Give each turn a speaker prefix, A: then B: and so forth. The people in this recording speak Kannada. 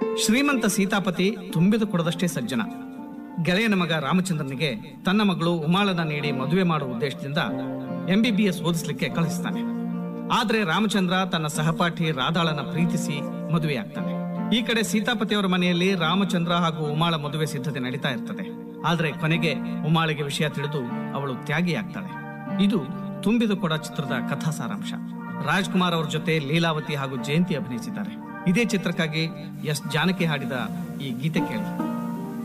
A: ಶ್ರೀಮಂತ ಸೀತಾಪತಿ ತುಂಬಿದ ಕೊಡದಷ್ಟೇ ಸಜ್ಜನ ಗೆಳೆಯನ ಮಗ ರಾಮಚಂದ್ರನಿಗೆ ತನ್ನ ಮಗಳು ಉಮಾಳನ ನೀಡಿ ಮದುವೆ ಮಾಡುವ ಉದ್ದೇಶದಿಂದ ಎಂಬಿಬಿಎಸ್ ಓದಿಸ್ಲಿಕ್ಕೆ ಕಳಿಸ್ತಾನೆ ಆದ್ರೆ ರಾಮಚಂದ್ರ ತನ್ನ ಸಹಪಾಠಿ ರಾಧಾಳನ ಪ್ರೀತಿಸಿ ಮದುವೆಯಾಗ್ತಾನೆ ಈ ಕಡೆ ಸೀತಾಪತಿಯವರ ಮನೆಯಲ್ಲಿ ರಾಮಚಂದ್ರ ಹಾಗೂ ಉಮಾಳ ಮದುವೆ ಸಿದ್ಧತೆ ನಡೀತಾ ಇರ್ತದೆ ಆದ್ರೆ ಕೊನೆಗೆ ಉಮಾಳಿಗೆ ವಿಷಯ ತಿಳಿದು ಅವಳು ತ್ಯಾಗಿಯಾಗ್ತಾಳೆ ಇದು ತುಂಬಿದ ಕೊಡ ಚಿತ್ರದ ಕಥಾ ಸಾರಾಂಶ ರಾಜ್ಕುಮಾರ್ ಅವ್ರ ಜೊತೆ ಲೀಲಾವತಿ ಹಾಗೂ ಜಯಂತಿ ಅಭಿನಯಿಸಿದ್ದಾರೆ ಇದೇ ಚಿತ್ರಕ್ಕಾಗಿ ಎಸ್ ಜಾನಕಿ ಹಾಡಿದ ಈ ಗೀತೆ ಕೇಳಿ